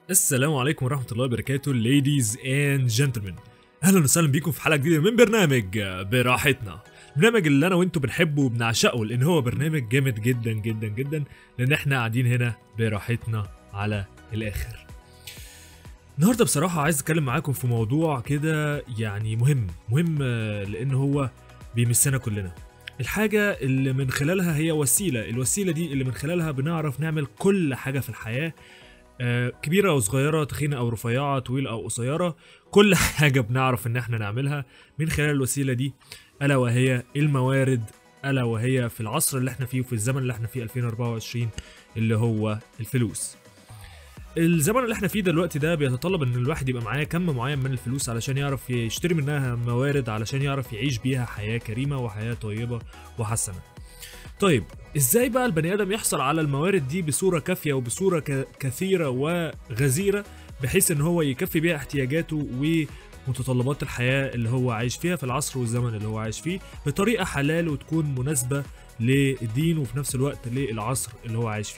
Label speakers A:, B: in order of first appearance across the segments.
A: السلام عليكم ورحمة الله وبركاته ladies and gentlemen أهلا وسهلا بيكم في حلقة جديدة من برنامج براحتنا البرنامج اللي أنا وأنتوا بنحبه وبنعشقه لأن هو برنامج جامد جدا جدا جدا لأن إحنا قاعدين هنا براحتنا على الآخر النهاردة بصراحة عايز أتكلم معاكم في موضوع كده يعني مهم مهم آه، لأن هو بيمسنا كلنا الحاجة اللي من خلالها هي وسيلة الوسيلة دي اللي من خلالها بنعرف نعمل كل حاجة في الحياة آه، كبيرة أو صغيرة تخينة أو رفيعة طويلة أو قصيرة كل حاجة بنعرف إن إحنا نعملها من خلال الوسيلة دي ألا وهي الموارد ألا وهي في العصر اللي إحنا فيه وفي الزمن اللي إحنا فيه 2024 اللي هو الفلوس الزمن اللي احنا فيه دلوقتي ده بيتطلب ان الواحد يبقى معاه كم معين من الفلوس علشان يعرف يشتري منها موارد علشان يعرف يعيش بيها حياة كريمة وحياة طيبة وحسنة طيب ازاي بقى البني ادم يحصل على الموارد دي بصوره كافيه وبصوره ك- كثيره وغزيره بحيث ان هو يكفي بيها احتياجاته ومتطلبات الحياه اللي هو عايش فيها في العصر والزمن اللي هو عايش فيه بطريقه حلال وتكون مناسبه للدين وفي نفس الوقت للعصر اللي هو عايش فيه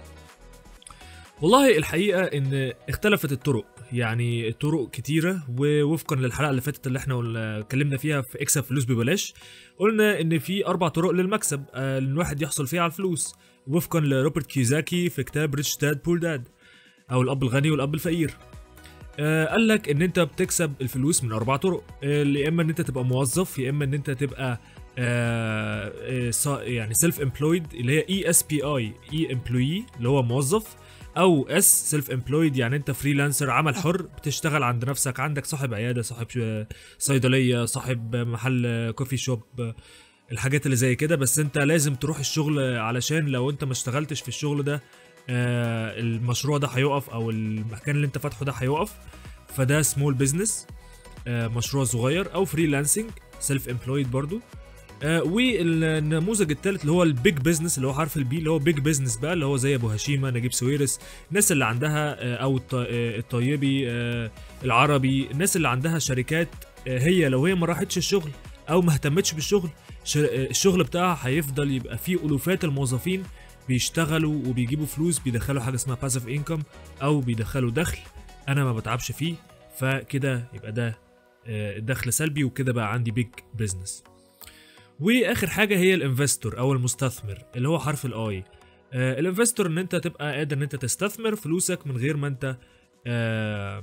A: والله الحقيقه ان اختلفت الطرق يعني طرق كتيره ووفقا للحلقه اللي فاتت اللي احنا قلنا- اتكلمنا فيها في اكسب فلوس ببلاش قلنا ان في اربع طرق للمكسب آه، ان الواحد يحصل فيها على الفلوس وفقا لروبرت كيوزاكي في كتاب ريتش داد بور داد او الاب الغني والاب الفقير آه، قال لك ان انت بتكسب الفلوس من اربع طرق آه، يا اما ان انت تبقى موظف يا اما ان انت تبقى آه، آه، صا- يعني سيلف امبلويد اللي هي اي اس بي اي اي امبلوي اللي هو موظف او اس سيلف امبلويد يعني انت فريلانسر عمل حر بتشتغل عند نفسك عندك صاحب عياده صاحب ش- صيدليه صاحب محل كوفي شوب الحاجات اللي زي كده بس انت لازم تروح الشغل علشان لو انت ما اشتغلتش في الشغل ده آه، المشروع ده هيقف او المكان اللي انت فاتحه ده هيقف فده سمول بزنس مشروع صغير او فريلانسنج سيلف امبلويد برضو آه، والنموذج الثالث اللي هو البيج بزنس اللي هو حرف البي اللي هو بيج بزنس بقى اللي هو زي ابو هشيمه نجيب سويرس الناس اللي عندها آه، او الط- آه، الطيبي آه، العربي الناس اللي عندها شركات آه، هي لو هي ما راحتش الشغل او ما اهتمتش بالشغل ش- آه، الشغل بتاعها هيفضل يبقى فيه الوفات الموظفين بيشتغلوا وبيجيبوا فلوس بيدخلوا حاجه اسمها باسيف انكم او بيدخلوا دخل انا ما بتعبش فيه فكده يبقى ده آه، دخل سلبي وكده بقى عندي بيج بزنس واخر حاجه هي الانفستور او المستثمر اللي هو حرف الاي آه الانفستور ان انت تبقى قادر ان انت تستثمر فلوسك من غير ما انت آه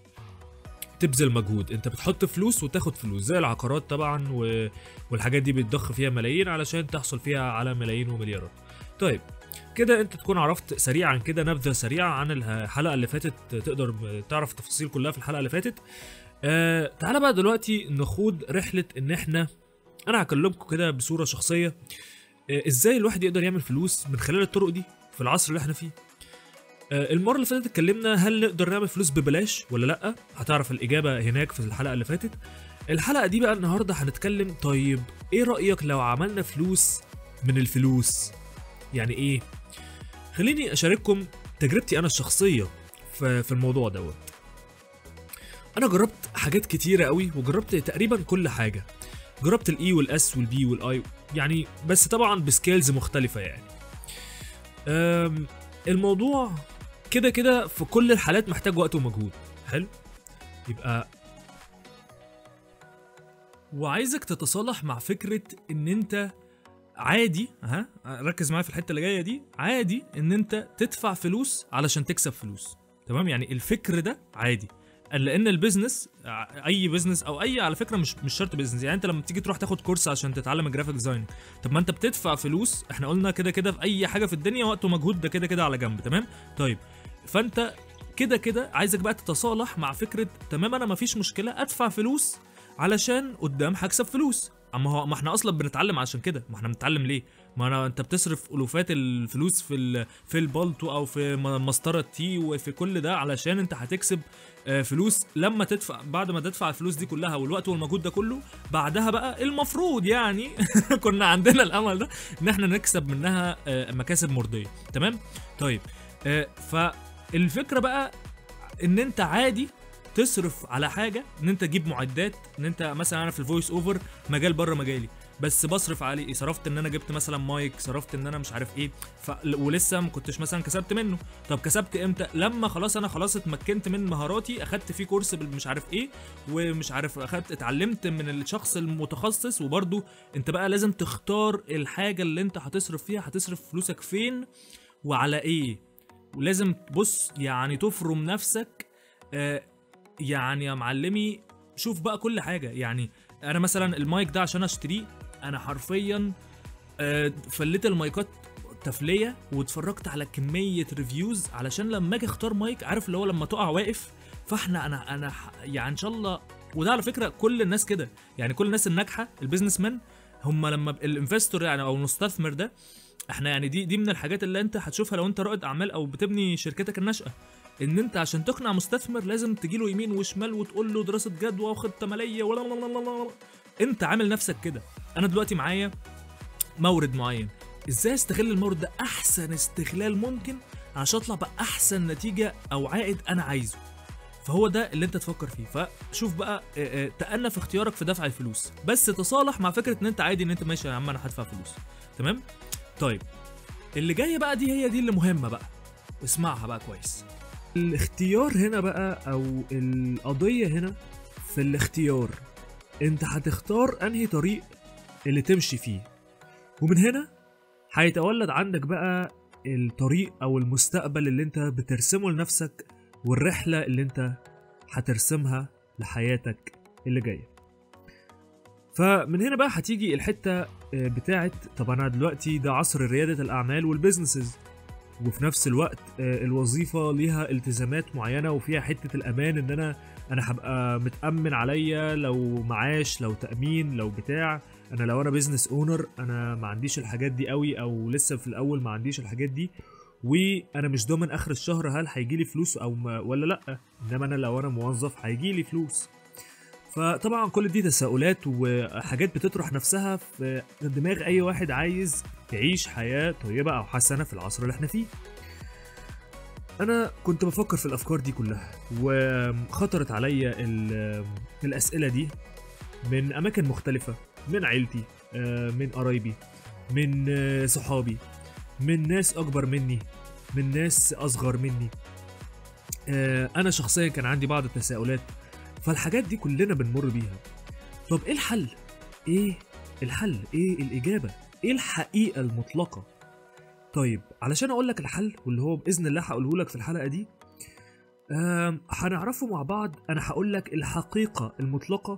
A: تبذل مجهود انت بتحط فلوس وتاخد فلوس زي العقارات طبعا و... والحاجات دي بتضخ فيها ملايين علشان تحصل فيها على ملايين ومليارات طيب كده انت تكون عرفت سريعا كده نبذه سريعه عن الحلقه اللي فاتت تقدر تعرف التفاصيل كلها في الحلقه اللي فاتت آه تعالى بقى دلوقتي نخوض رحله ان احنا انا هكلمكم كده بصوره شخصيه آه، ازاي الواحد يقدر يعمل فلوس من خلال الطرق دي في العصر اللي احنا فيه آه، المره اللي فاتت اتكلمنا هل نقدر نعمل فلوس ببلاش ولا لا هتعرف الاجابه هناك في الحلقه اللي فاتت الحلقه دي بقى النهارده هنتكلم طيب ايه رايك لو عملنا فلوس من الفلوس يعني ايه خليني اشارككم تجربتي انا الشخصيه في في الموضوع دوت انا جربت حاجات كتيره قوي وجربت تقريبا كل حاجه جربت الاي والاس والبي والاي يعني بس طبعا بسكيلز مختلفه يعني أم، الموضوع كده كده في كل الحالات محتاج وقت ومجهود حلو يبقى وعايزك تتصالح مع فكره ان انت عادي ها ركز معايا في الحته اللي جايه دي عادي ان انت تدفع فلوس علشان تكسب فلوس تمام يعني الفكر ده عادي لان البيزنس ع- اي بيزنس او اي على فكره مش مش شرط بيزنس يعني انت لما تيجي تروح تاخد كورس عشان تتعلم الجرافيك ديزاين طب ما انت بتدفع فلوس احنا قلنا كده كده في اي حاجه في الدنيا وقت ومجهود ده كده كده على جنب تمام طيب فانت كده كده عايزك بقى تتصالح مع فكره تمام انا مفيش مشكله ادفع فلوس علشان قدام هكسب فلوس اما هو ما احنا اصلا بنتعلم عشان كده ما احنا بنتعلم ليه ما انا انت بتصرف الوفات الفلوس في ال... في البالتو او في م- مسطره تي وفي كل ده علشان انت هتكسب آه، فلوس لما تدفع بعد ما تدفع الفلوس دي كلها والوقت والمجهود ده كله بعدها بقى المفروض يعني كنا عندنا الامل ده ان احنا نكسب منها آه، مكاسب مرضيه تمام طيب آه، فالفكره بقى ان انت عادي تصرف على حاجه ان انت تجيب معدات ان انت مثلا انا في الفويس اوفر مجال بره مجالي بس بصرف عليه صرفت ان انا جبت مثلا مايك صرفت ان انا مش عارف ايه ف... ولسه ما كنتش مثلا كسبت منه طب كسبت امتى لما خلاص انا خلاص اتمكنت من مهاراتي اخدت فيه كورس مش عارف ايه ومش عارف اخدت اتعلمت من الشخص المتخصص وبرده انت بقى لازم تختار الحاجه اللي انت هتصرف فيها هتصرف فلوسك فين وعلى ايه ولازم تبص يعني تفرم نفسك آه يعني يا معلمي شوف بقى كل حاجه يعني انا مثلا المايك ده عشان اشتريه انا حرفيا آه فليت المايكات تفليه واتفرجت على كميه ريفيوز علشان لما اجي اختار مايك عارف اللي هو لما تقع واقف فاحنا انا انا يعني ان شاء الله وده على فكره كل الناس كده يعني كل الناس الناجحه البيزنس مان هم لما الانفستور يعني او المستثمر ده احنا يعني دي دي من الحاجات اللي انت هتشوفها لو انت رائد اعمال او بتبني شركتك الناشئه ان انت عشان تقنع مستثمر لازم تجيله يمين وشمال وتقول له دراسه جدوى وخطه ماليه ولا انت عامل نفسك كده انا دلوقتي معايا مورد معين ازاي استغل المورد ده احسن استغلال ممكن عشان اطلع باحسن نتيجه او عائد انا عايزه فهو ده اللي انت تفكر فيه فشوف بقى تأنى في اختيارك في دفع الفلوس بس تصالح مع فكره ان انت عادي ان انت ماشي يا عم انا هدفع فلوس تمام طيب اللي جايه بقى دي هي دي اللي مهمه بقى اسمعها بقى كويس الاختيار هنا بقى او القضيه هنا في الاختيار انت هتختار انهي طريق اللي تمشي فيه ومن هنا هيتولد عندك بقى الطريق او المستقبل اللي انت بترسمه لنفسك والرحله اللي انت هترسمها لحياتك اللي جايه فمن هنا بقى هتيجي الحته بتاعت طب انا دلوقتي ده عصر رياده الاعمال والبيزنسز وفي نفس الوقت الوظيفه ليها التزامات معينه وفيها حته الامان ان انا انا هبقى متامن عليا لو معاش لو تامين لو بتاع انا لو انا بيزنس اونر انا ما عنديش الحاجات دي قوي او لسه في الاول ما عنديش الحاجات دي وانا مش ضامن اخر الشهر هل هيجي لي فلوس او ما ولا لا انما انا لو انا موظف هيجي لي فلوس فطبعا كل دي تساؤلات وحاجات بتطرح نفسها في دماغ اي واحد عايز يعيش حياه طيبه او حسنه في العصر اللي احنا فيه انا كنت بفكر في الافكار دي كلها وخطرت عليا الاسئله دي من اماكن مختلفه من عيلتي من قرايبي من صحابي من ناس اكبر مني من ناس اصغر مني انا شخصيا كان عندي بعض التساؤلات فالحاجات دي كلنا بنمر بيها طب ايه الحل ايه الحل ايه الاجابه ايه الحقيقه المطلقه طيب علشان اقول لك الحل واللي هو باذن الله هقوله لك في الحلقه دي هنعرفه مع بعض انا هقول لك الحقيقه المطلقه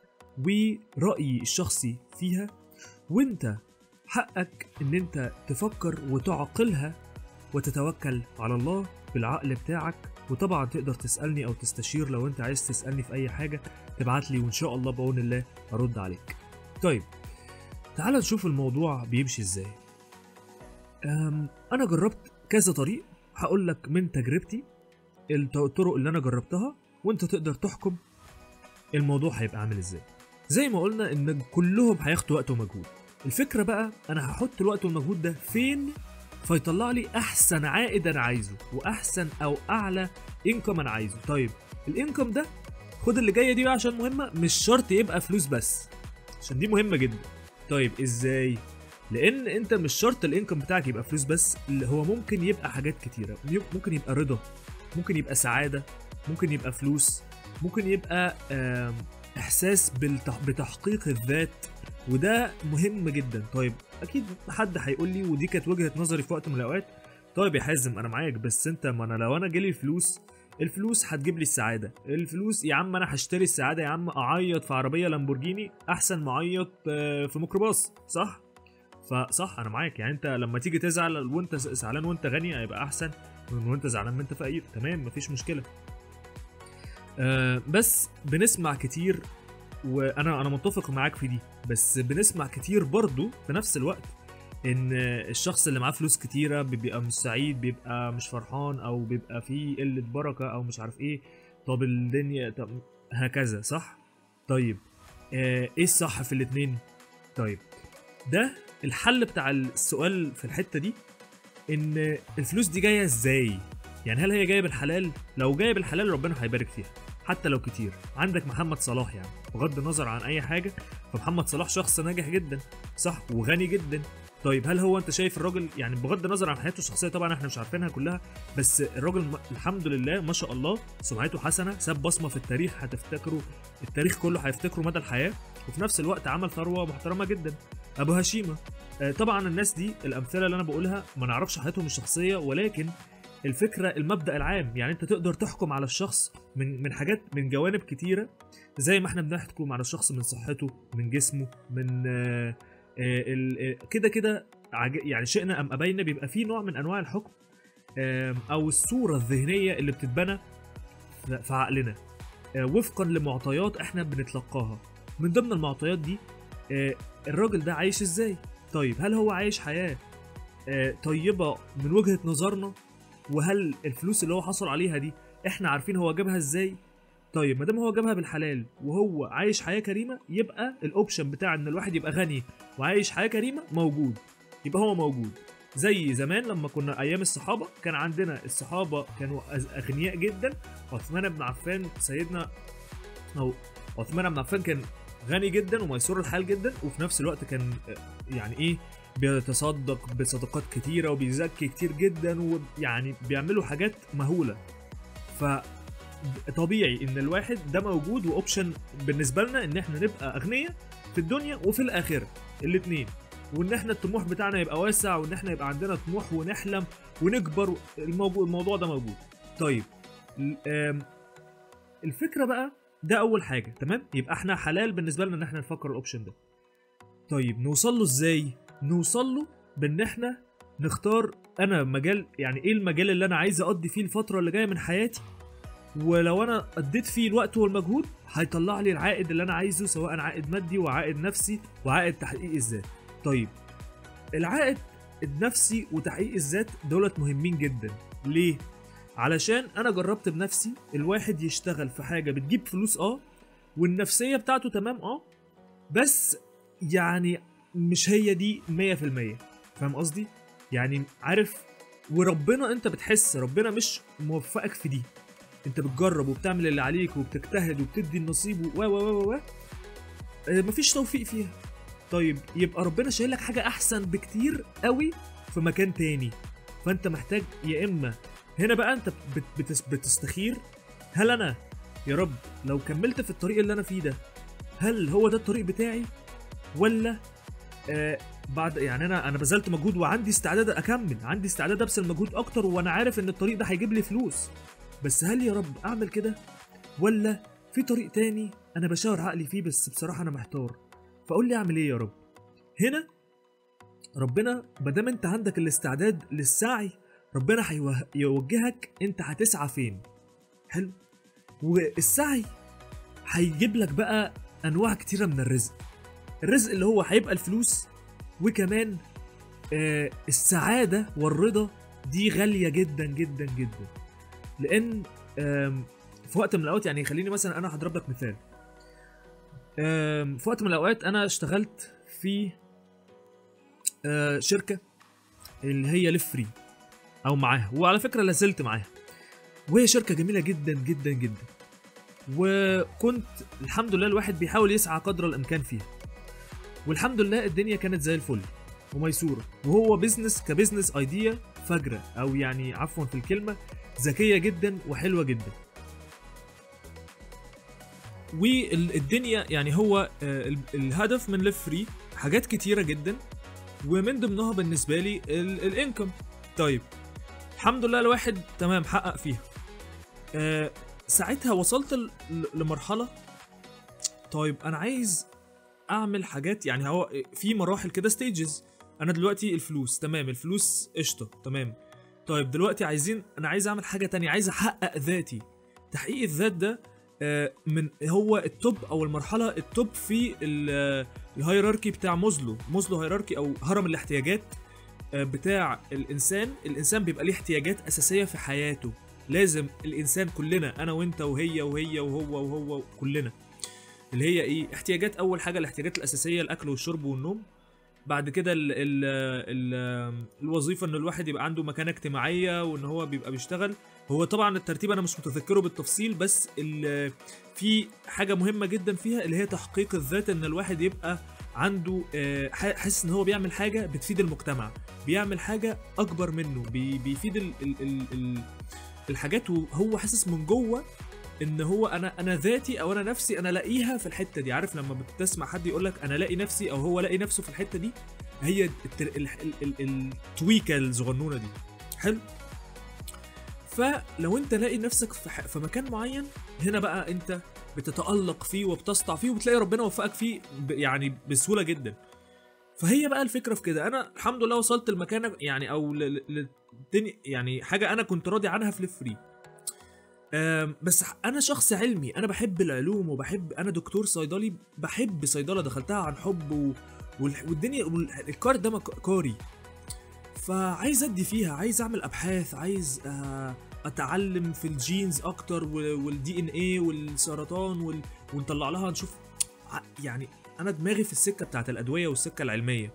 A: ورأيي الشخصي فيها وانت حقك ان انت تفكر وتعقلها وتتوكل على الله بالعقل بتاعك وطبعا تقدر تسألني او تستشير لو انت عايز تسألني في اي حاجة تبعت لي وان شاء الله بعون الله ارد عليك طيب تعال نشوف الموضوع بيمشي ازاي انا جربت كذا طريق هقول لك من تجربتي الطرق اللي انا جربتها وانت تقدر تحكم الموضوع هيبقى عامل ازاي زي ما قلنا ان كلهم هياخدوا وقت ومجهود الفكره بقى انا هحط الوقت والمجهود ده فين فيطلع لي احسن عائد انا عايزه واحسن او اعلى انكم انا عايزه طيب الانكم ده خد اللي جايه دي بقى عشان مهمه مش شرط يبقى فلوس بس عشان دي مهمه جدا طيب ازاي لان انت مش شرط الانكم بتاعك يبقى فلوس بس اللي هو ممكن يبقى حاجات كتيره ممكن يبقى رضا ممكن يبقى سعاده ممكن يبقى فلوس ممكن يبقى احساس بتحقيق الذات وده مهم جدا طيب اكيد حد هيقول لي ودي كانت وجهه نظري في وقت من الاوقات طيب يا حازم انا معاك بس انت ما انا لو انا جالي الفلوس الفلوس هتجيب لي السعاده الفلوس يا عم انا هشتري السعاده يا عم اعيط في عربيه لامبورجيني احسن ما اعيط في ميكروباص صح فصح انا معاك يعني انت لما تيجي تزعل وانت زعلان وانت غني هيبقى احسن من وانت زعلان وانت فقير تمام مفيش مشكله آه بس بنسمع كتير وانا انا متفق معاك في دي بس بنسمع كتير برضو في نفس الوقت ان الشخص اللي معاه فلوس كتيره بيبقى مش سعيد بيبقى مش فرحان او بيبقى فيه قله بركه او مش عارف ايه طب الدنيا طب هكذا صح طيب آه ايه الصح في الاتنين طيب ده الحل بتاع السؤال في الحته دي ان الفلوس دي جايه ازاي يعني هل هي جايه بالحلال لو جايه بالحلال ربنا هيبارك فيها حتى لو كتير عندك محمد صلاح يعني بغض النظر عن اي حاجه فمحمد صلاح شخص ناجح جدا صح وغني جدا طيب هل هو انت شايف الراجل يعني بغض النظر عن حياته الشخصيه طبعا احنا مش عارفينها كلها بس الراجل م- الحمد لله ما شاء الله سمعته حسنه ساب بصمه في التاريخ هتفتكره التاريخ كله هيفتكره مدى الحياه وفي نفس الوقت عمل ثروه محترمه جدا ابو هشيمه آه، طبعا الناس دي الامثله اللي انا بقولها ما نعرفش حياتهم الشخصيه ولكن الفكره المبدا العام يعني انت تقدر تحكم على الشخص من من حاجات من جوانب كتيره زي ما احنا بنحكم على الشخص من صحته من جسمه من آه، آه، ال- آه، كده كده عج- يعني شئنا ام ابينا بيبقى فيه نوع من انواع الحكم آم، او الصوره الذهنيه اللي بتتبنى في في عقلنا آه، وفقا لمعطيات احنا بنتلقاها من ضمن المعطيات دي آه، الراجل ده عايش ازاي طيب هل هو عايش حياه آه، طيبه من وجهه نظرنا وهل الفلوس اللي هو حصل عليها دي احنا عارفين هو جابها ازاي طيب ما دام هو جابها بالحلال وهو عايش حياه كريمه يبقى الاوبشن بتاع ان الواحد يبقى غني وعايش حياه كريمه موجود يبقى هو موجود زي زمان لما كنا ايام الصحابه كان عندنا الصحابه كانوا أز- اغنياء جدا عثمان بن عفان سيدنا او عثمان بن عفان كان غني جدا وميسور الحال جدا وفي نفس الوقت كان آه، يعني ايه بيتصدق بصدقات كتيره وبيزكي كتير جدا ويعني بيعملوا حاجات مهوله ف طبيعي ان الواحد ده موجود واوبشن بالنسبه لنا ان احنا نبقى اغنياء في الدنيا وفي الاخره الاثنين وان احنا الطموح بتاعنا يبقى واسع وان احنا يبقى عندنا طموح ونحلم ونكبر الموضوع, الموضوع ده موجود طيب ال- آم، الفكره بقى ده اول حاجه تمام يبقى احنا حلال بالنسبه لنا ان احنا نفكر الاوبشن ده طيب نوصل له ازاي نوصل له بان احنا نختار انا مجال يعني ايه المجال اللي انا عايز اقضي فيه الفتره اللي جايه من حياتي ولو انا قضيت فيه الوقت والمجهود هيطلع لي العائد اللي انا عايزه سواء عائد مادي وعائد نفسي وعائد تحقيق الذات طيب العائد النفسي وتحقيق الذات دولت مهمين جدا ليه علشان انا جربت بنفسي الواحد يشتغل في حاجه بتجيب فلوس اه والنفسيه بتاعته تمام اه بس يعني مش هي دي 100% فاهم قصدي يعني عارف وربنا انت بتحس ربنا مش موفقك في دي انت بتجرب وبتعمل اللي عليك وبتجتهد وبتدي النصيب و و و و آه، مفيش توفيق فيها طيب يبقى ربنا شايل لك حاجه احسن بكتير قوي في مكان تاني فانت محتاج يا اما هنا بقى انت بت بتس بتستخير هل انا يا رب لو كملت في الطريق اللي انا فيه ده هل هو ده الطريق بتاعي ولا آه بعد يعني انا انا بذلت مجهود وعندي استعداد اكمل عندي استعداد ابذل مجهود اكتر وانا عارف ان الطريق ده هيجيب لي فلوس بس هل يا رب اعمل كده ولا في طريق تاني انا بشاور عقلي فيه بس بصراحه انا محتار فقول لي اعمل ايه يا رب هنا ربنا مادام انت عندك الاستعداد للسعي ربنا هيوجهك انت هتسعى فين حلو والسعي هيجيب لك بقى انواع كتيره من الرزق الرزق اللي هو هيبقى الفلوس وكمان آه السعاده والرضا دي غاليه جدا جدا جدا لان آم، في وقت من الاوقات يعني خليني مثلا انا هضرب لك مثال آم، في وقت من الاوقات انا اشتغلت في آه، شركه اللي هي ليف فري او معاها وعلى فكره لازلت معاها وهي شركه جميله جدا جدا جدا وكنت الحمد لله الواحد بيحاول يسعى قدر الامكان فيها والحمد لله الدنيا كانت زي الفل وميسوره وهو بيزنس كبزنس ايديا فجره او يعني عفوا في الكلمه ذكيه جدا وحلوه جدا والدنيا يعني هو آه، ال- الهدف من ليف فري حاجات كتيره جدا ومن ضمنها بالنسبه لي الانكم طيب الحمد لله الواحد تمام حقق فيها آه ساعتها وصلت ل- ل- لمرحله طيب انا عايز اعمل حاجات يعني هو في مراحل كده ستيجز انا دلوقتي الفلوس تمام الفلوس قشطه تمام طيب دلوقتي عايزين انا عايز اعمل حاجه تانية عايز احقق ذاتي تحقيق الذات ده آه، من هو التوب او المرحله التوب في ال- آه، الهيراركي بتاع موزلو موزلو هيراركي او هرم الاحتياجات آه، بتاع الانسان الانسان بيبقى ليه احتياجات اساسيه في حياته لازم الانسان كلنا انا وانت وهي وهي وهو وهو كلنا اللي هي ايه احتياجات اول حاجه الاحتياجات الاساسيه الاكل والشرب والنوم بعد كده ال ال ال الوظيفه ان الواحد يبقى عنده مكانه اجتماعيه وان هو بيبقى بيشتغل هو طبعا الترتيب انا مش متذكره بالتفصيل بس ال- في حاجه مهمه جدا فيها اللي هي تحقيق الذات ان الواحد يبقى عنده آه، ح- حاسس ان هو بيعمل حاجه بتفيد المجتمع بيعمل حاجه اكبر منه بي- بيفيد ال ال ال ال الحاجات وهو حاسس من جوه ان هو انا انا ذاتي او انا نفسي انا لاقيها في الحته دي عارف لما بتسمع حد يقول لك انا لاقي نفسي او هو لاقي نفسه في الحته دي هي التر... ال... ال... ال... التويكه الصغنونه دي حلو فلو انت لاقي نفسك في, ح... في مكان معين هنا بقى انت بتتألق فيه وبتسطع فيه وبتلاقي ربنا وفقك فيه ب... يعني بسهوله جدا فهي بقى الفكره في كده انا الحمد لله وصلت لمكان يعني او ل... ل... للدنيا- يعني حاجه انا كنت راضي عنها في ليف فري أم، بس انا شخص علمي انا بحب العلوم وبحب انا دكتور صيدلي بحب صيدله دخلتها عن حب و... وال- والدنيا والكار ده مك- كاري فعايز ادي فيها عايز اعمل ابحاث عايز آه، اتعلم في الجينز اكتر والدي ان ايه والسرطان وال... ونطلع لها نشوف ع- يعني انا دماغي في السكه بتاعت الادويه والسكه العلميه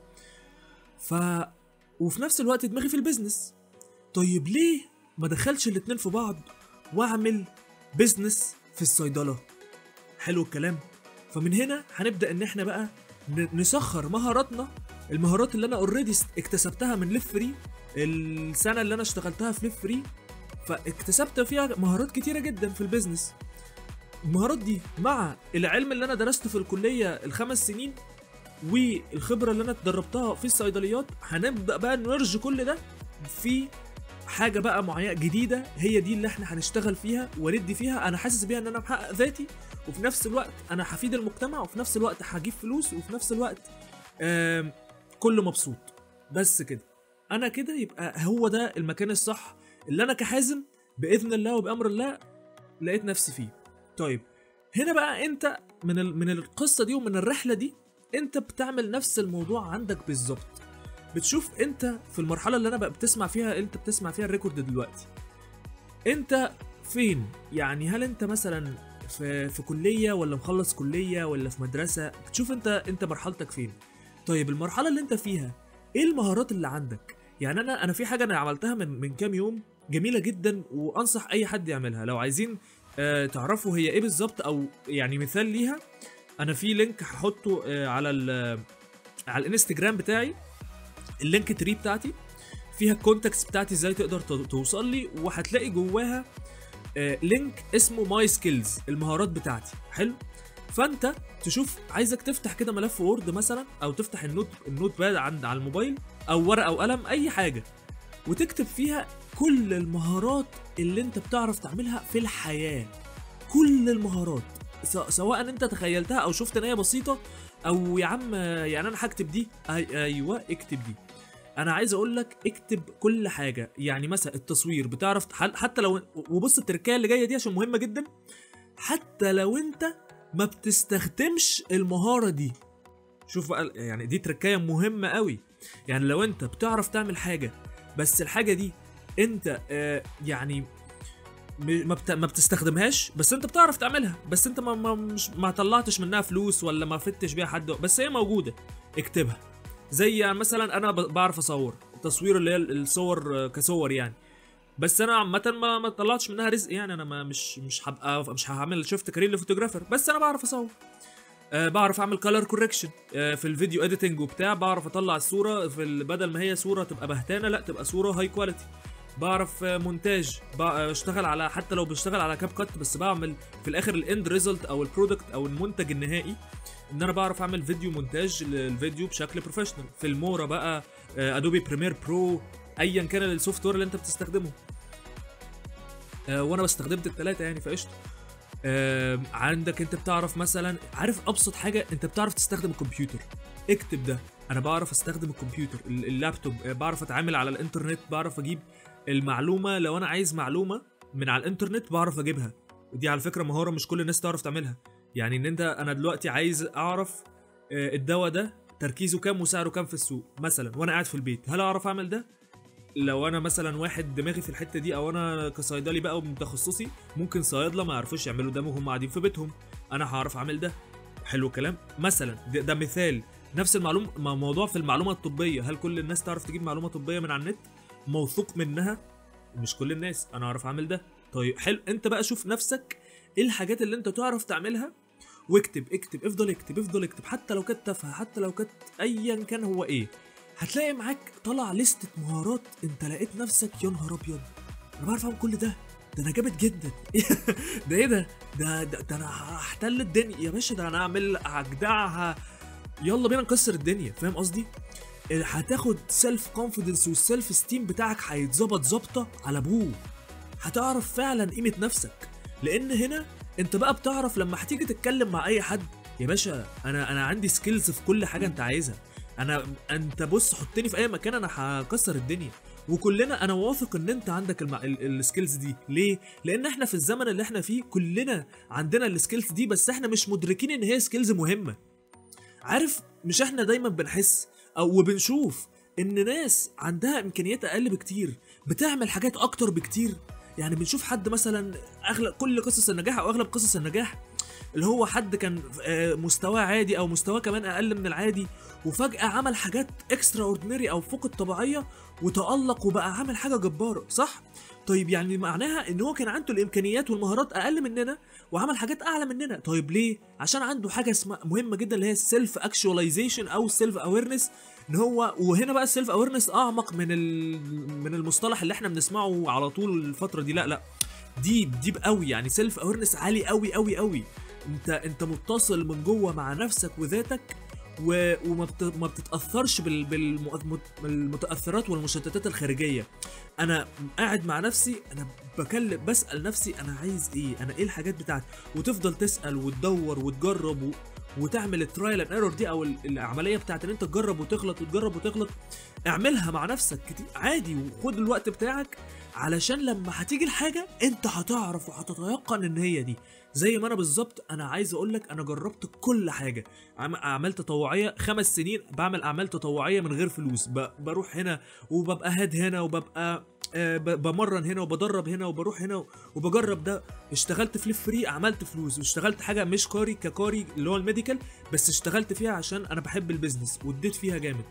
A: ف وفي نفس الوقت دماغي في البيزنس طيب ليه ما دخلش الاتنين في بعض واعمل بيزنس في الصيدله حلو الكلام فمن هنا هنبدا ان احنا بقى ن- نسخر مهاراتنا المهارات اللي انا اوريدي اكتسبتها من ليف فري السنه اللي انا اشتغلتها في ليف فري فاكتسبت فيها مهارات كتيره جدا في البيزنس المهارات دي مع العلم اللي انا درسته في الكليه الخمس سنين والخبره اللي انا اتدربتها في الصيدليات هنبدا بقى نرج كل ده في حاجه بقى معينه جديده هي دي اللي احنا هنشتغل فيها وندي فيها انا حاسس بيها ان انا محقق ذاتي وفي نفس الوقت انا هفيد المجتمع وفي نفس الوقت هجيب فلوس وفي نفس الوقت آم، كله مبسوط بس كده انا كده يبقى هو ده المكان الصح اللي انا كحازم باذن الله وبامر الله لقيت نفسي فيه طيب هنا بقى انت من ال... من القصه دي ومن الرحله دي انت بتعمل نفس الموضوع عندك بالظبط بتشوف انت في المرحله اللي انا بقى بتسمع فيها انت بتسمع فيها الريكورد دلوقتي انت فين يعني هل انت مثلا في في كليه ولا مخلص كليه ولا في مدرسه بتشوف انت انت مرحلتك فين طيب المرحله اللي انت فيها ايه المهارات اللي عندك يعني انا انا في حاجه انا عملتها من من كام يوم جميله جدا وانصح اي حد يعملها لو عايزين آه تعرفوا هي ايه بالظبط او يعني مثال ليها انا في لينك هحطه آه على ال- على الانستجرام بتاعي اللينك تري بتاعتي فيها الكونتاكتس بتاعتي ازاي تقدر تو- توصل لي وهتلاقي جواها آه، لينك اسمه ماي سكيلز المهارات بتاعتي حلو فانت تشوف عايزك تفتح كده ملف وورد مثلا او تفتح النوت النوت باد عند على الموبايل او ورقه او قلم اي حاجه وتكتب فيها كل المهارات اللي انت بتعرف تعملها في الحياه كل المهارات س- سواء انت تخيلتها او شفت ان هي بسيطه او يا عم آه، يعني انا هكتب دي أي ايوه اكتب دي انا عايز اقول لك اكتب كل حاجه يعني مثلا التصوير بتعرف تحل حتى لو وبص التركيه اللي جايه دي عشان مهمه جدا حتى لو انت ما بتستخدمش المهاره دي شوف بقى يعني دي تركايه مهمه قوي يعني لو انت بتعرف تعمل حاجه بس الحاجه دي انت آه يعني م- ما بت- ما بتستخدمهاش بس انت بتعرف تعملها بس انت ما ما مش ما طلعتش منها فلوس ولا ما فتش بيها حد بس هي موجوده اكتبها زي يعني مثلا انا ب- بعرف اصور تصوير اللي هي الصور آه، كصور يعني بس انا عامه ما ما طلعتش منها رزق يعني انا ما مش مش هبقى مش هعمل شفت كارير لفوتوغرافر بس انا بعرف اصور أه بعرف اعمل كلر كوركشن أه في الفيديو اديتنج وبتاع بعرف اطلع الصوره في ال- بدل ما هي صوره تبقى بهتانه لا تبقى صوره هاي كواليتي بعرف آه، مونتاج بشتغل على حتى لو بشتغل على كاب كات بس بعمل في الاخر الاند ريزلت او البرودكت او المنتج النهائي ان انا بعرف اعمل فيديو مونتاج للفيديو بشكل بروفيشنال فيلمورا بقى ادوبي بريمير برو ايا كان السوفت وير اللي انت بتستخدمه آه، وانا استخدمت الثلاثه يعني فقشطه آم، عندك انت بتعرف مثلا عارف ابسط حاجه انت بتعرف تستخدم الكمبيوتر اكتب ده انا بعرف استخدم الكمبيوتر ال- اللابتوب آه، بعرف اتعامل على الانترنت بعرف اجيب المعلومه لو انا عايز معلومه من على الانترنت بعرف اجيبها ودي على فكره مهاره مش كل الناس تعرف تعملها يعني ان انت انا دلوقتي عايز اعرف آه، الدواء ده تركيزه كام وسعره كام في السوق مثلا وانا قاعد في البيت هل اعرف اعمل ده لو انا مثلا واحد دماغي في الحته دي او انا كصيدلي بقى ومن تخصصي ممكن صيادله ما يعرفوش يعملوا ده وهم قاعدين في بيتهم انا هعرف اعمل ده حلو الكلام مثلا ده, ده مثال نفس المعلومه موضوع في المعلومه الطبيه هل كل الناس تعرف تجيب معلومه طبيه من على النت موثوق منها مش كل الناس انا اعرف اعمل ده طيب حلو انت بقى شوف نفسك ايه الحاجات اللي انت تعرف تعملها واكتب اكتب افضل اكتب افضل اكتب حتى لو كانت تافهه حتى لو كانت ايا كان هو ايه هتلاقي معاك طلع لستة مهارات انت لقيت نفسك يا نهار ابيض انا بعرف اعمل كل ده ده انا جامد جدا ده ايه ده ده ده, ده انا هحتل الدنيا يا باشا ده انا اعمل هجدعها يلا بينا نكسر الدنيا فاهم قصدي هتاخد سيلف كونفيدنس والسيلف ستيم بتاعك هيتظبط ظبطه على ابوه هتعرف فعلا قيمه نفسك لان هنا انت بقى بتعرف لما هتيجي تتكلم مع اي حد يا باشا انا انا عندي سكيلز في كل حاجه انت عايزها انا انت بص حطني في اي مكان انا هكسر الدنيا وكلنا انا واثق ان انت عندك الم... السكيلز دي ليه لان احنا في الزمن اللي احنا فيه كلنا عندنا السكيلز دي بس احنا مش مدركين ان هي سكيلز مهمه عارف مش احنا دايما بنحس او وبنشوف ان ناس عندها امكانيات اقل بكتير بتعمل حاجات اكتر بكتير يعني بنشوف حد مثلا اغلب كل قصص النجاح او اغلب قصص النجاح اللي هو حد كان مستواه عادي او مستواه كمان اقل من العادي وفجاه عمل حاجات اكسترا اوردينري او فوق الطبيعيه وتالق وبقى عامل حاجه جباره صح طيب يعني معناها ان هو كان عنده الامكانيات والمهارات اقل مننا وعمل حاجات اعلى مننا طيب ليه عشان عنده حاجه اسمها مهمه جدا اللي هي السيلف اكشواليزيشن او السيلف اويرنس ان هو وهنا بقى السيلف اويرنس اعمق من من المصطلح اللي احنا بنسمعه على طول الفتره دي لا لا ديب ديب قوي يعني سيلف اويرنس عالي قوي قوي قوي انت انت متصل من جوه مع نفسك وذاتك و... وما بت... ما بتتاثرش بال... بالمتاثرات والمشتتات الخارجيه انا قاعد مع نفسي انا بكلم بسال نفسي انا عايز ايه انا ايه الحاجات بتاعتي وتفضل تسال وتدور وتجرب و... وتعمل الترايل اند ايرور دي او العمليه بتاعت ان انت تجرب وتغلط وتجرب وتغلط اعملها مع نفسك كتير عادي وخد الوقت بتاعك علشان لما هتيجي الحاجه انت هتعرف وهتتيقن ان هي دي زي ما انا بالظبط انا عايز اقول لك انا جربت كل حاجه اعمال تطوعيه خمس سنين بعمل اعمال تطوعيه من غير فلوس بروح هنا وببقى هاد هنا وببقى آه بمرن هنا وبدرب هنا وبروح هنا وبجرب ده اشتغلت فليب فري عملت فلوس واشتغلت حاجه مش قاري كقاري اللي هو الميديكال بس اشتغلت فيها عشان انا بحب البيزنس واديت فيها جامد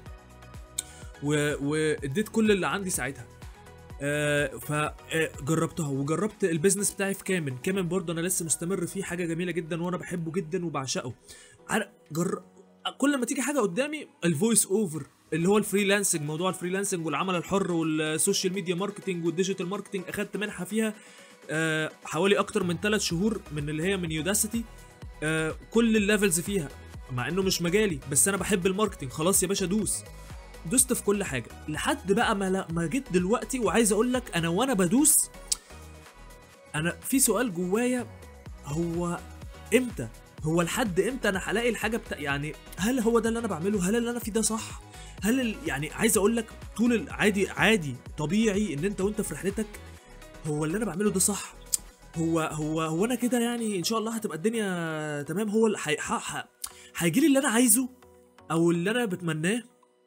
A: واديت كل اللي عندي ساعتها آه فجربتها وجربت البيزنس بتاعي في كامن كامن برضه انا لسه مستمر فيه حاجه جميله جدا وانا بحبه جدا وبعشقه جر... كل ما تيجي حاجه قدامي الفويس اوفر اللي هو الفريلانسنج موضوع الفريلانسنج والعمل الحر والسوشيال ميديا ماركتنج والديجيتال ماركتنج اخدت منحه فيها آه حوالي اكتر من 3 شهور من اللي هي من يوداسيتي آه كل الليفلز فيها مع انه مش مجالي بس انا بحب الماركتنج خلاص يا باشا دوس دوست في كل حاجه لحد بقى ما ما جيت دلوقتي وعايز اقول لك انا وانا بدوس انا في سؤال جوايا هو امتى هو لحد امتى انا هلاقي الحاجه بتا... يعني هل هو ده اللي انا بعمله هل اللي انا فيه ده صح هل ال... يعني عايز اقول لك طول العادي عادي طبيعي ان انت وانت في رحلتك هو اللي انا بعمله ده صح هو هو هو انا كده يعني ان شاء الله هتبقى الدنيا تمام هو هيجي لي اللي انا عايزه او اللي انا بتمناه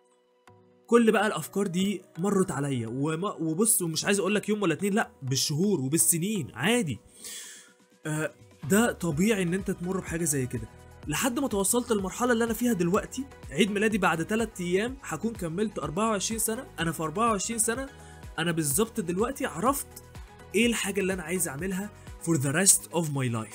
A: كل بقى الافكار دي مرت عليا وما وبص ومش عايز اقول لك يوم ولا اتنين لا بالشهور وبالسنين عادي آه ده طبيعي ان انت تمر بحاجه زي كده لحد ما توصلت للمرحله اللي انا فيها دلوقتي عيد ميلادي بعد 3 ايام هكون كملت 24 سنه انا في 24 سنه انا بالظبط دلوقتي عرفت ايه الحاجه اللي انا عايز اعملها for the rest of my life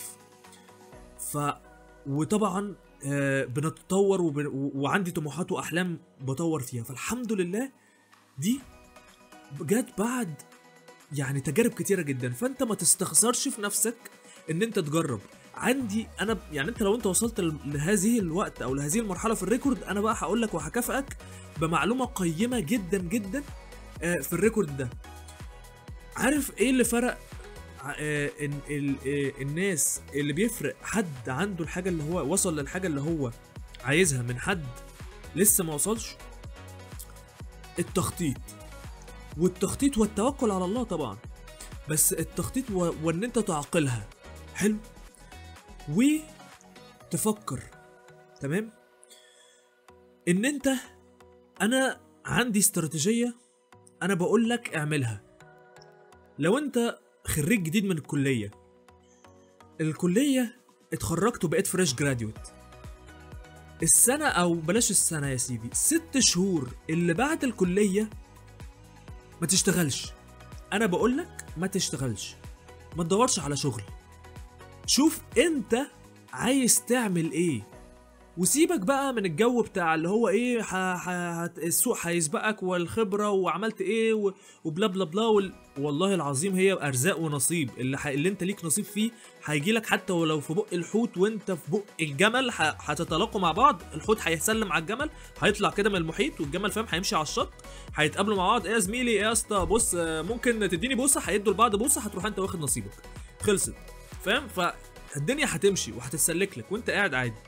A: ف وطبعا آه بنتطور وب... وعندي طموحات واحلام بطور فيها فالحمد لله دي جت بعد يعني تجارب كتيره جدا فانت ما تستخسرش في نفسك ان انت تجرب عندي انا يعني انت لو انت وصلت لهذه الوقت او لهذه المرحله في الريكورد انا بقى هقول لك وهكافئك بمعلومه قيمه جدا جدا آه في الريكورد ده عارف ايه اللي فرق آه ال ال آه الناس اللي بيفرق حد عنده الحاجه اللي هو وصل للحاجه اللي هو عايزها من حد لسه ما وصلش التخطيط والتخطيط والتوكل على الله طبعا بس التخطيط و... وان انت تعقلها حلو وتفكر تمام ان انت انا عندي استراتيجيه انا بقول لك اعملها لو انت خريج جديد من الكليه الكليه اتخرجت وبقيت فريش جراديوت السنة أو بلاش السنة يا سيدي ست شهور اللي بعد الكلية ما تشتغلش انا بقول لك ما تشتغلش ما تدورش على شغل شوف انت عايز تعمل ايه وسيبك بقى من الجو بتاع اللي هو ايه ح... ح... هت- السوق هيسبقك والخبره وعملت ايه و... وبلا بلا بلا وال... والله العظيم هي ارزاق ونصيب اللي, ح... اللي انت ليك نصيب فيه هيجي لك حتى ولو في بق الحوت وانت في بق الجمل ح... هتتلاقوا مع بعض الحوت هيسلم على الجمل هيطلع كده من المحيط والجمل فاهم هيمشي على الشط هيتقابلوا مع بعض ايه يا زميلي ايه يا اسطى بص آه، ممكن تديني بوسه هيدوا لبعض بوسه هتروح انت واخد نصيبك خلصت فاهم فالدنيا هتمشي وهتتسلك لك وانت قاعد عادي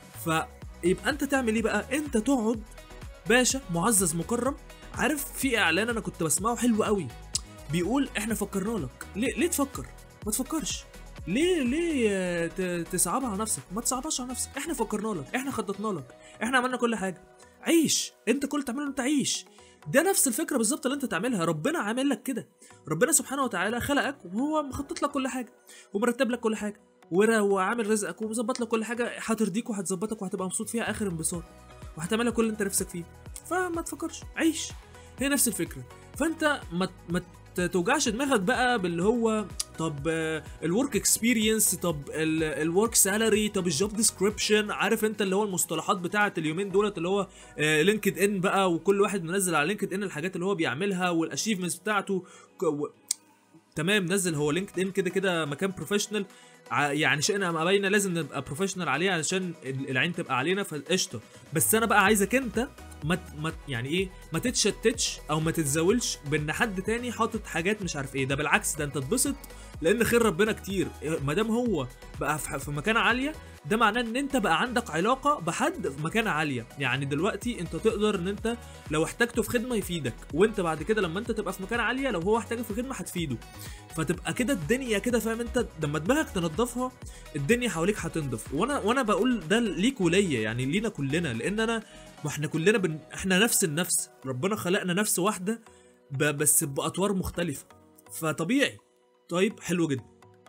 A: فيبقى انت تعمل ايه بقى انت تقعد باشا معزز مكرم عارف في اعلان انا كنت بسمعه حلو قوي بيقول احنا فكرنا لك ليه ليه تفكر ما تفكرش ليه ليه آه، ت- تصعبها على نفسك ما تصعبهاش على نفسك احنا فكرنا لك احنا خططنا لك احنا عملنا كل حاجه عيش انت كل اللي تعمله انت عيش ده نفس الفكره بالظبط اللي انت تعملها ربنا عامل لك كده ربنا سبحانه وتعالى خلقك وهو مخطط لك كل حاجه ومرتب لك كل حاجه ورا- وعامل رزقك ومظبط لك كل حاجه هترضيك وهتظبطك وهتبقى مبسوط فيها اخر انبساط وهتعمل لك كل اللي انت نفسك فيه فما تفكرش عيش هي نفس الفكره فانت ما ما ت- توجعش دماغك بقى باللي هو طب الورك اكسبيرينس طب الورك سالاري طب الجوب ديسكريبشن عارف انت اللي هو المصطلحات بتاعه اليومين دولت اللي هو لينكد ان بقى وكل واحد منزل على لينكد ان الحاجات اللي هو بيعملها والاشيفمنتس بتاعته ك- و- تمام نزل هو لينكد ان كده كده مكان بروفيشنال يعني شئنا ام ابينا لازم نبقى بروفيشنال عليه علشان ال- العين تبقى علينا فقشطه بس انا بقى عايزك انت ما ت- ما ت- يعني ايه ما تتشتتش او ما تتزاولش بان حد تاني حاطط حاجات مش عارف ايه ده بالعكس ده انت تتبسط لان خير ربنا كتير ما دام هو بقى في في مكانه عاليه ده معناه ان انت بقى عندك علاقه بحد في مكانه عاليه يعني دلوقتي انت تقدر ان انت لو احتاجته في خدمه يفيدك وانت بعد كده لما انت تبقى في مكانه عاليه لو هو احتاجك في خدمه هتفيده فتبقى كده الدنيا كده فاهم انت لما دماغك تنضفها الدنيا حواليك هتنضف وانا وانا بقول ده ليك وليا يعني لينا كلنا لان انا ما احنا كلنا بن... احنا نفس النفس ربنا خلقنا نفس واحده ب... بس باطوار مختلفه فطبيعي طيب حلو جدا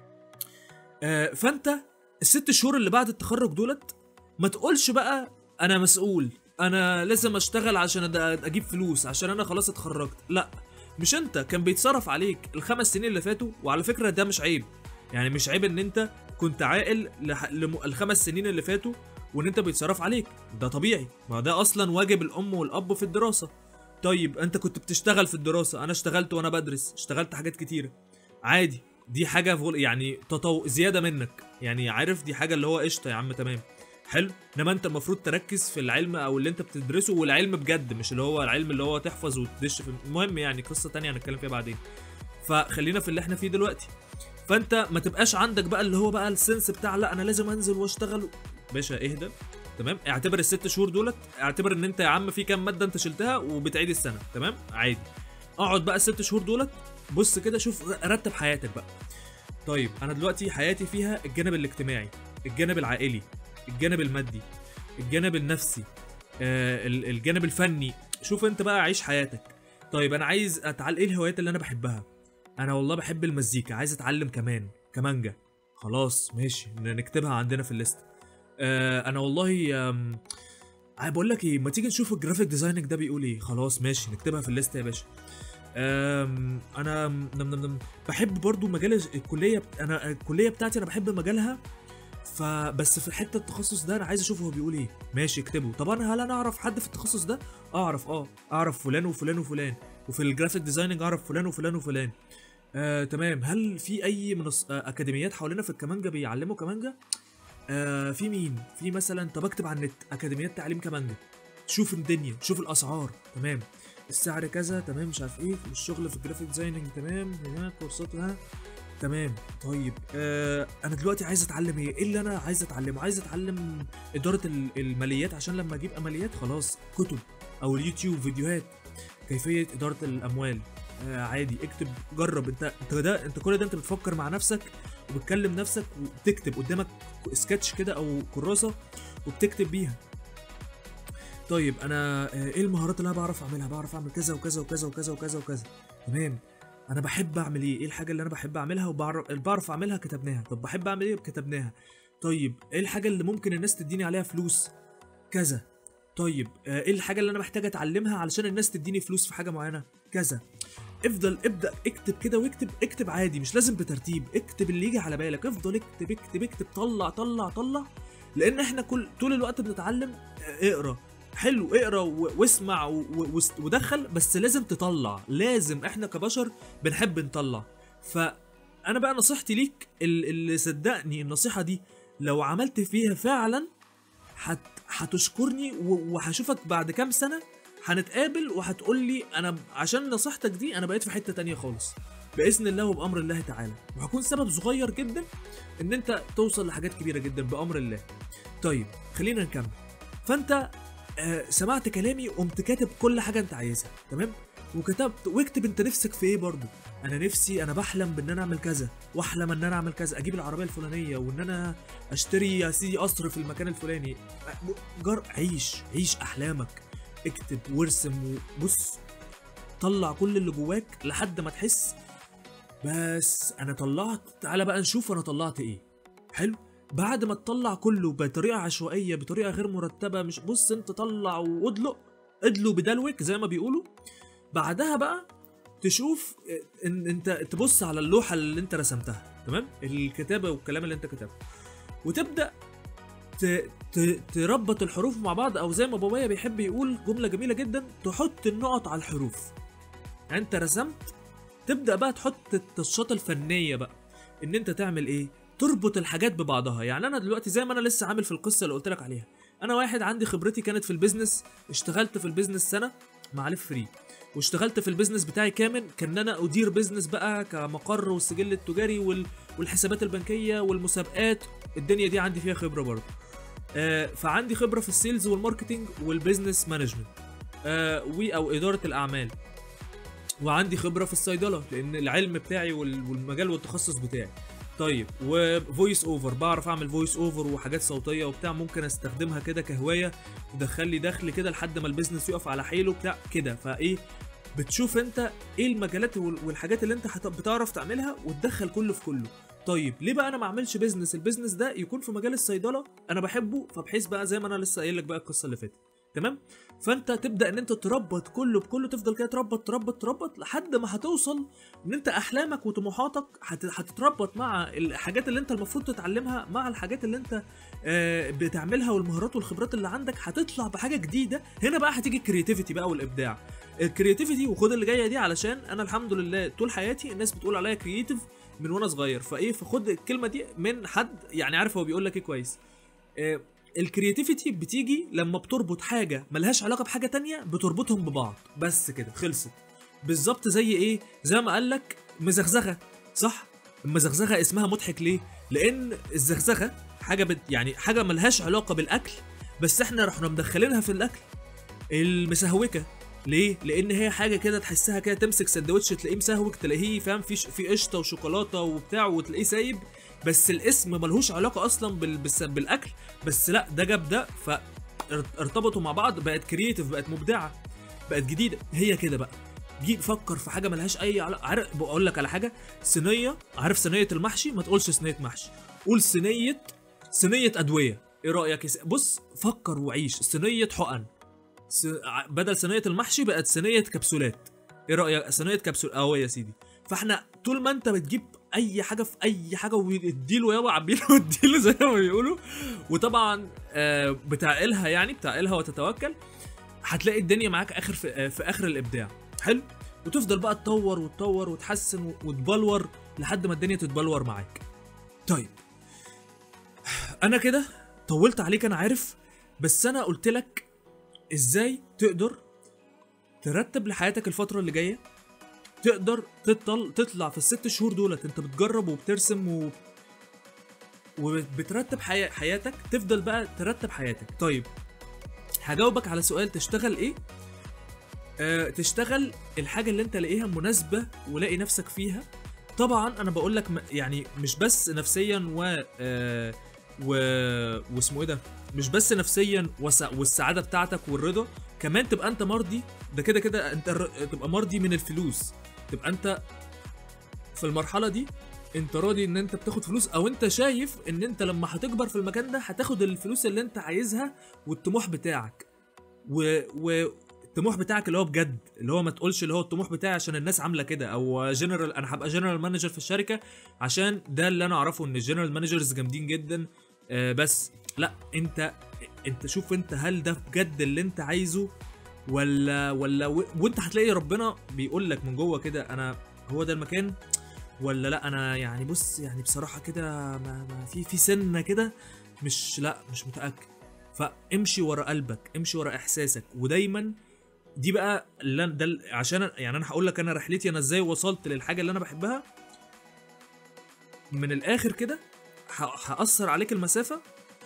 A: آه فانت الست شهور اللي بعد التخرج دولت ما تقولش بقى انا مسؤول انا لازم اشتغل عشان أد- اجيب فلوس عشان انا خلاص اتخرجت لا مش انت كان بيتصرف عليك الخمس سنين اللي فاتوا وعلى فكره ده مش عيب يعني مش عيب ان انت كنت عاقل لح... لم... الخمس سنين اللي فاتوا وان انت بيتصرف عليك ده طبيعي ما ده اصلا واجب الام والاب في الدراسه طيب انت كنت بتشتغل في الدراسه انا اشتغلت وانا بدرس اشتغلت حاجات كتيره عادي دي حاجه فول يعني تطو زياده منك يعني عارف دي حاجه اللي هو قشطه يا عم تمام حلو انما انت المفروض تركز في العلم او اللي انت بتدرسه والعلم بجد مش اللي هو العلم اللي هو تحفظ وتدش في المهم يعني قصه تانية هنتكلم فيها بعدين فخلينا في اللي احنا فيه دلوقتي فانت ما تبقاش عندك بقى اللي هو بقى السنس بتاع لا انا لازم انزل واشتغل باشا اهدى تمام اعتبر الست شهور دولت اعتبر ان انت يا عم في كام ماده انت شلتها وبتعيد السنه تمام عادي اقعد بقى الست شهور دولت بص كده شوف رتب حياتك بقى طيب انا دلوقتي حياتي فيها الجانب الاجتماعي الجانب العائلي الجانب المادي الجانب النفسي آه ال- الجانب الفني شوف انت بقى عيش حياتك طيب انا عايز اتعلم ايه الهوايات اللي انا بحبها انا والله بحب المزيكا عايز اتعلم كمان كمانجا خلاص ماشي ن- نكتبها عندنا في الليست آه انا والله آم، عايز بقول لك ايه ما تيجي نشوف الجرافيك ديزايننج ده بيقول ايه خلاص ماشي نكتبها في الليست يا باشا أم، انا نم نم نم بحب برضو مجال الكليه بت... انا الكليه بتاعتي انا بحب مجالها فبس في حته التخصص ده انا عايز اشوف هو بيقول ايه ماشي اكتبه طب انا هل انا اعرف حد في التخصص ده اعرف اه اعرف فلان وفلان وفلان وفي الجرافيك ديزايننج اعرف فلان وفلان وفلان آه تمام هل في اي منص... آه اكاديميات حوالينا في الكمانجا بيعلموا كمانجا آه في مين في مثلا طب اكتب على النت اكاديميات تعليم كمانجا شوف الدنيا شوف الاسعار تمام السعر كذا تمام مش عارف ايه والشغل في الجرافيك ديزايننج تمام هنا كورسات ها تمام طيب آه انا دلوقتي عايز اتعلم ايه ايه اللي انا عايز اتعلمه عايز اتعلم اداره ال- الماليات عشان لما اجيب اماليات خلاص كتب او اليوتيوب فيديوهات كيفيه اداره الاموال آه عادي اكتب جرب انت انت ده انت كل ده انت بتفكر مع نفسك وبتكلم نفسك وبتكتب قدامك سكتش كده او كراسه وبتكتب بيها طيب انا آه، ايه المهارات اللي انا بعرف اعملها بعرف اعمل كذا وكذا وكذا وكذا وكذا وكذا تمام انا بحب اعمل ايه ايه الحاجه اللي انا بحب اعملها وبعرف اللي بعرف اعملها كتبناها طب بحب اعمل ايه كتبناها طيب ايه الحاجه اللي ممكن الناس تديني عليها فلوس كذا طيب آه، ايه الحاجه اللي انا محتاج اتعلمها علشان الناس تديني فلوس في حاجه معينه
B: كذا افضل ابدا اكتب كده واكتب اكتب عادي مش لازم بترتيب اكتب اللي يجي على بالك افضل اكتب اكتب اكتب طلع طلع طلع لان احنا كل طول الوقت بنتعلم اه، اقرا حلو اقرا و- واسمع و- و- وس- ودخل بس لازم تطلع لازم احنا كبشر بنحب نطلع فانا بقى نصيحتي ليك ال- اللي صدقني النصيحه دي لو عملت فيها فعلا هت... هتشكرني و- وهشوفك بعد كام سنه هنتقابل وهتقول لي انا عشان نصيحتك دي انا بقيت في حته تانية خالص باذن الله وبامر الله تعالى وهكون سبب صغير جدا ان انت توصل لحاجات كبيره جدا بامر الله طيب خلينا نكمل فانت آه سمعت كلامي وقمت كاتب كل حاجه انت عايزها تمام وكتبت واكتب انت نفسك في ايه برضو انا نفسي انا بحلم بان انا اعمل كذا واحلم ان انا اعمل كذا اجيب العربيه الفلانيه وان انا اشتري يا سيدي قصر في المكان الفلاني جر عيش عيش احلامك اكتب وارسم وبص طلع كل اللي جواك لحد ما تحس بس انا طلعت تعالى بقى نشوف انا طلعت ايه حلو بعد ما تطلع كله بطريقه عشوائيه بطريقه غير مرتبه مش بص انت طلع وادلق ادلو بدلوك زي ما بيقولوا بعدها بقى تشوف ان انت تبص على اللوحه اللي انت رسمتها تمام الكتابه والكلام اللي انت كتبته وتبدا ت... ت... تربط الحروف مع بعض او زي ما بابايا بيحب يقول جمله جميله جدا تحط النقط على الحروف يعني انت رسمت تبدا بقى تحط التاتشات الفنيه بقى ان انت تعمل ايه تربط الحاجات ببعضها يعني انا دلوقتي زي ما انا لسه عامل في القصه اللي قلت لك عليها انا واحد عندي خبرتي كانت في البيزنس اشتغلت في البيزنس سنه مع ليف فري واشتغلت في البيزنس بتاعي كامل كان انا ادير بيزنس بقى كمقر والسجل التجاري وال... والحسابات البنكيه والمسابقات الدنيا دي عندي فيها خبره برضه آه فعندي خبره في السيلز والماركتنج والبيزنس مانجمنت آه و او اداره الاعمال وعندي خبره في الصيدله لان العلم بتاعي وال- والمجال والتخصص بتاعي طيب وفويس اوفر بعرف اعمل فويس اوفر وحاجات صوتيه وبتاع ممكن استخدمها كده كهوايه تدخل لي دخل كده لحد ما البيزنس يقف على حيله بتاع كده فايه بتشوف انت ايه المجالات وال- والحاجات اللي انت هت- بتعرف تعملها وتدخل كله في كله طيب ليه بقى انا ما اعملش بيزنس البيزنس ده يكون في مجال الصيدله انا بحبه فبحيث بقى زي ما انا لسه قايل لك بقى القصه اللي فاتت تمام فانت تبدا ان انت تربط كله بكله تفضل كده تربط تربط تربط لحد ما هتوصل ان انت احلامك وطموحاتك هت- هتتربط مع الحاجات اللي انت المفروض تتعلمها مع الحاجات اللي انت آه، بتعملها والمهارات والخبرات اللي عندك هتطلع بحاجه جديده هنا بقى هتيجي الكرياتيفيتي بقى والابداع الكرياتيفيتي وخد اللي جايه دي علشان انا الحمد لله طول حياتي الناس بتقول عليا كرييتيف من وانا صغير فايه فخد الكلمه دي من حد يعني عارف هو بيقول لك ايه كويس آه، الكرياتيفيتي بتيجي لما بتربط حاجه ملهاش علاقه بحاجه تانية بتربطهم ببعض بس كده خلصت بالظبط زي ايه زي ما قال لك مزغزغه صح المزغزغه اسمها مضحك ليه لان الزغزغه حاجه بت يعني حاجه ملهاش علاقه بالاكل بس احنا رحنا مدخلينها في الاكل المسهوكه ليه؟ لأن هي حاجة كده تحسها كده تمسك سندوتش تلاقيه مسهوك تلاقيه فاهم في ش- في قشطة وشوكولاتة وبتاع وتلاقيه سايب بس الاسم ملهوش علاقة أصلا بال... بالس- بالأكل بس لا ده جاب ده فارتبطوا مع بعض بقت كرييتيف بقت مبدعة بقت جديدة هي كده بقى جيب فكر في حاجة ملهاش أي علاقة عارف بقول لك على حاجة صينية عارف صينية المحشي ما تقولش صينية محشي قول صينية صينية أدوية إيه رأيك يا س- بص فكر وعيش صينية حقن س... ع- بدل صينيه المحشي بقت صينيه كبسولات ايه رايك صينيه كبسول اه يا سيدي فاحنا طول ما انت بتجيب اي حاجه في اي حاجه واديله يابا عبيله واديله زي ما بيقولوا وطبعا آه بتعقلها يعني بتعقلها وتتوكل هتلاقي الدنيا معاك اخر في, آه في اخر الابداع حلو وتفضل بقى تطور وتطور وتحسن وتبلور لحد ما الدنيا تتبلور معاك طيب انا كده طولت عليك انا عارف بس انا قلت لك ازاي تقدر ترتب لحياتك الفترة اللي جاية تقدر تطل تطلع في الست شهور دولت انت بتجرب وبترسم و... وبترتب حي... حياتك تفضل بقى ترتب حياتك طيب هجاوبك على سؤال تشتغل ايه آه تشتغل الحاجة اللي انت لاقيها مناسبة ولاقي نفسك فيها طبعا انا بقول لك م- يعني مش بس نفسيا و آه و واسمه ايه ده مش بس نفسيا وس... والسعاده بتاعتك والرضا كمان تبقى انت مرضي ده كده كده انت الر... تبقى مرضي من الفلوس تبقى انت في المرحله دي انت راضي ان انت بتاخد فلوس او انت شايف ان انت لما هتكبر في المكان ده هتاخد الفلوس اللي انت عايزها والطموح بتاعك و... و... الطموح بتاعك اللي هو بجد اللي هو ما تقولش اللي هو الطموح بتاعي عشان الناس عامله كده او جنرال انا هبقى جنرال مانجر في الشركه عشان ده اللي انا اعرفه ان الجنرال مانجرز جامدين جدا آه بس لا انت انت شوف انت هل ده بجد اللي انت عايزه ولا ولا و... وانت هتلاقي ربنا بيقول لك من جوه كده انا هو ده المكان ولا لا انا يعني بص يعني بصراحه كده ما, ما في في سنه كده مش لا مش متاكد فامشي ورا قلبك امشي ورا احساسك ودايما دي بقى اللي أنا- ده ال- عشان أنا- يعني انا هقول لك انا رحلتي انا ازاي وصلت للحاجه اللي انا بحبها من الاخر كده ه- هاثر عليك المسافه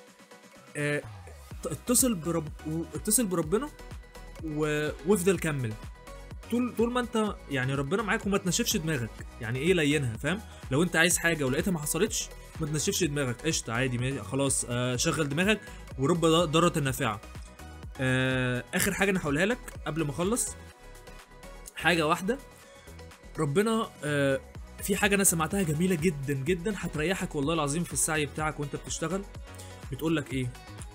B: آه، ت- اتصل برب و- اتصل بربنا و... وافضل كمل طول طول ما انت يعني ربنا معاك وما تنشفش دماغك يعني ايه لينها فاهم لو انت عايز حاجه ولقيتها ما حصلتش ما تنشفش دماغك قشطه عادي ماشي، خلاص آه شغل دماغك ورب ضاره النافعه آه اخر حاجه انا هقولها لك قبل ما اخلص حاجه واحده ربنا آه في حاجه انا سمعتها جميله جدا جدا هتريحك والله العظيم في السعي بتاعك وانت بتشتغل بتقول لك ايه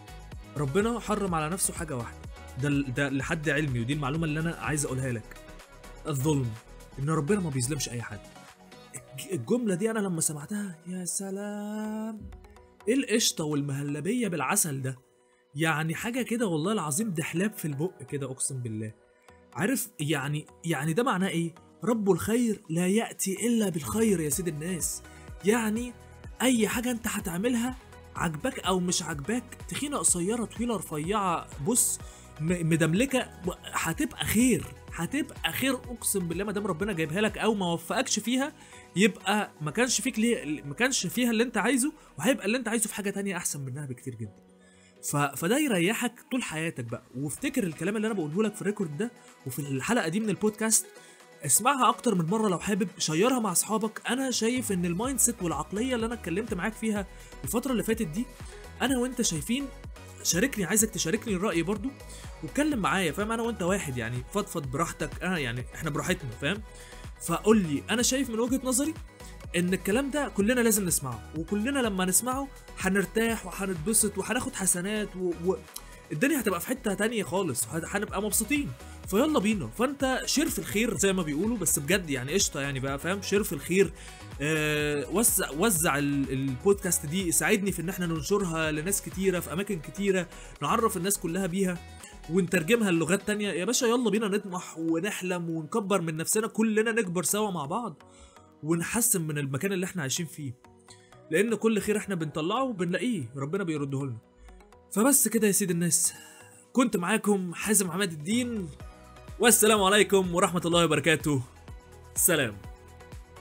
B: ربنا حرم على نفسه حاجه واحده ده ده لحد علمي ودي المعلومه اللي انا عايز اقولها لك الظلم ان ربنا ما بيظلمش اي حد الج- الجمله دي انا لما سمعتها يا سلام ايه القشطه والمهلبيه بالعسل ده يعني حاجه كده والله العظيم دحلاب في البق كده اقسم بالله عارف يعني يعني ده معناه ايه رب الخير لا ياتي الا بالخير يا سيد الناس يعني اي حاجه انت هتعملها عجباك او مش عجباك تخينه قصيره طويله رفيعه بص م- مدملكه ب- هتبقى خير هتبقى خير اقسم بالله ما دام ربنا جايبها لك او ما وفقكش فيها يبقى ما كانش فيك ليه ما كانش فيها اللي انت عايزه وهيبقى اللي انت عايزه في حاجه تانية احسن منها بكتير جدا ف... فده يريحك طول حياتك بقى وافتكر الكلام اللي انا بقوله لك في الريكورد ده وفي الحلقه دي من البودكاست اسمعها اكتر من مره لو حابب شيرها مع اصحابك انا شايف ان المايند سيت والعقليه اللي انا اتكلمت معاك فيها الفتره اللي فاتت دي انا وانت شايفين شاركني عايزك تشاركني الراي برضو واتكلم معايا فاهم انا وانت واحد يعني فضفض براحتك انا يعني احنا براحتنا فاهم فقول لي انا شايف من وجهه نظري ان الكلام ده كلنا لازم نسمعه وكلنا لما نسمعه هنرتاح وهنتبسط وهناخد حسنات و... و... الدنيا هتبقى في حته تانية خالص هت- هنبقى مبسوطين فيلا بينا فانت شير في الخير زي ما بيقولوا بس بجد يعني قشطه يعني بقى فاهم شير في الخير آه وزع وزع ال- البودكاست دي ساعدني في ان احنا ننشرها لناس كتيره في اماكن كتيره نعرف الناس كلها بيها ونترجمها للغات تانية يا باشا يلا بينا نطمح ونحلم ونكبر من نفسنا كلنا نكبر سوا مع بعض ونحسن من المكان اللي احنا عايشين فيه لان كل خير احنا بنطلعه بنلاقيه ربنا بيرده لنا فبس كده يا سيد الناس كنت معاكم حازم عماد الدين والسلام عليكم ورحمة الله وبركاته سلام